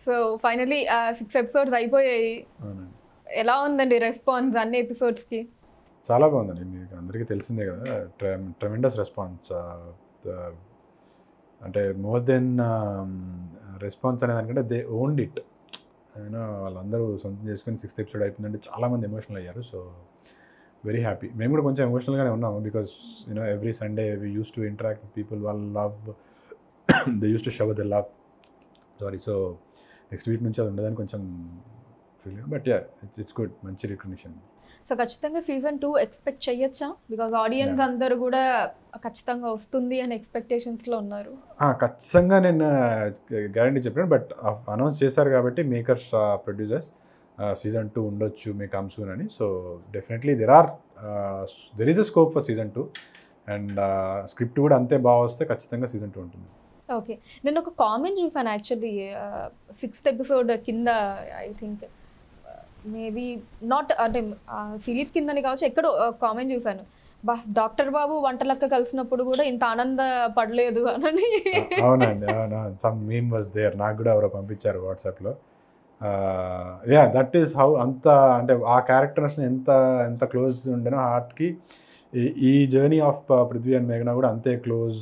So finally six episodes అయిపోయాయి అవునండి ఎలా ఉందండి రెస్పాన్స్ అన్ని ఎపిసోడ్స్కి చాలా బాగుందండి మీకు అందరికీ తెలిసిందే కదా ట్రెమెండస్ రెస్పాన్స్ అంటే మోర్ దెన్ రెస్పాన్స్ అనే దానికంటే దే ఓన్డ్ ఇట్ యూనో వాళ్ళందరూ సొంతం చేసుకొని సిక్స్త్ ఎపిసోడ్ అయిపోయిందంటే చాలామంది ఎమోషనల్ అయ్యారు సో వెరీ హ్యాపీ మేము కూడా కొంచెం ఎమోషనల్గానే ఉన్నాము because you know every Sunday we use to interact with people వాళ్ళ love they use to show the love sorry so next week నుంచి అది ఉండదని కొంచెం feel but ya it's it's good మంచి రికగ్నిషన్ సో ఖచ్చితంగా సీజన్ టూ ఎక్స్పెక్ట్ చేయొచ్చా because audience అందరూ కూడా ఖచ్చితంగా వస్తుంది అని ఎక్స్పెక్టేషన్స్లో ఉన్నారు ఆ, ఖచ్చితంగా నేను గ్యారంటీ చెప్పాను బట్ అనౌన్స్ చేశారు కాబట్టి మేకర్స్ ప్రొడ్యూసర్స్ సీజన్ టూ ఉండొచ్చు మే కమ్ సూన్ అని so definitely there are there is a scope for season two and script కూడా అంతే బాగా వస్తే ఖచ్చితంగా సీజన్ టూ ఉంటుంది ఓకే నేను ఒక కామెంట్ చూసాను యాక్చువల్లీ సిక్స్త్ ఎపిసోడ్ కింద ఐ థింక్ మేబీ నాట్ అంటే సిరీస్ కిందని కావచ్చు ఎక్కడో కామెంట్ చూసాను బా డాక్టర్ బాబు వంటలక్క కలిసినప్పుడు కూడా ఇంత ఆనంద పడలేదు అని అవునండి అవునా సమ్ మీమ్ వాజ్ దేర్ నాకు కూడా ఎవరో పంపించారు వాట్సాప్లో యా దట్ ఈస్ హౌ అంత అంటే ఆ క్యారెక్టర్స్ని ఎంత ఎంత క్లోజ్ ఉండేనో హార్ట్కి ఈ జర్నీ ఆఫ్ పృథ్వీ అండ్ మేఘన కూడా అంతే క్లోజ్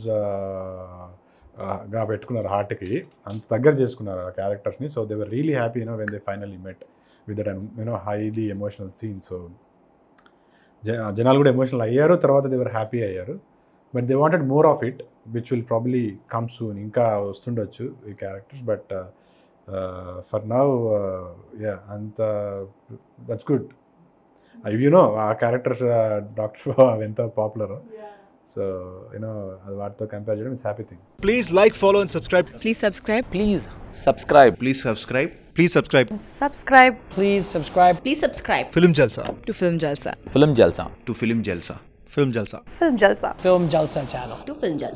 గా పెట్టుకున్నారు హార్ట్కి అంత దగ్గర చేసుకున్నారు ఆ క్యారెక్టర్స్ని so they were really happy you know when they finally met with that you know highly emotional scene so జనాలు కూడా ఎమోషనల్ అయ్యారు తర్వాత దే వర్ హ్యాపీ అయ్యారు but they wanted more of it which will probably come soon ఇంకా వస్తుండొచ్చు ఈ characters but for now ya అంత that's good you know ఆ క్యారెక్టర్స్ డాక్టర్ అవి ఎంత పాపులర్ సో యూనో అది వాటితో కంపేర్ చేయడం it's happy thing Please like, follow, and subscribe. Please subscribe. Please subscribe. Please subscribe. Please subscribe. Subscribe Please subscribe Please subscribe Film Jalsa. to Film Jalsa. Film Jalsa. To Film Jalsa. Film Jalsa. Film Jalsa. Film Jalsa channel. To Film Jalsa.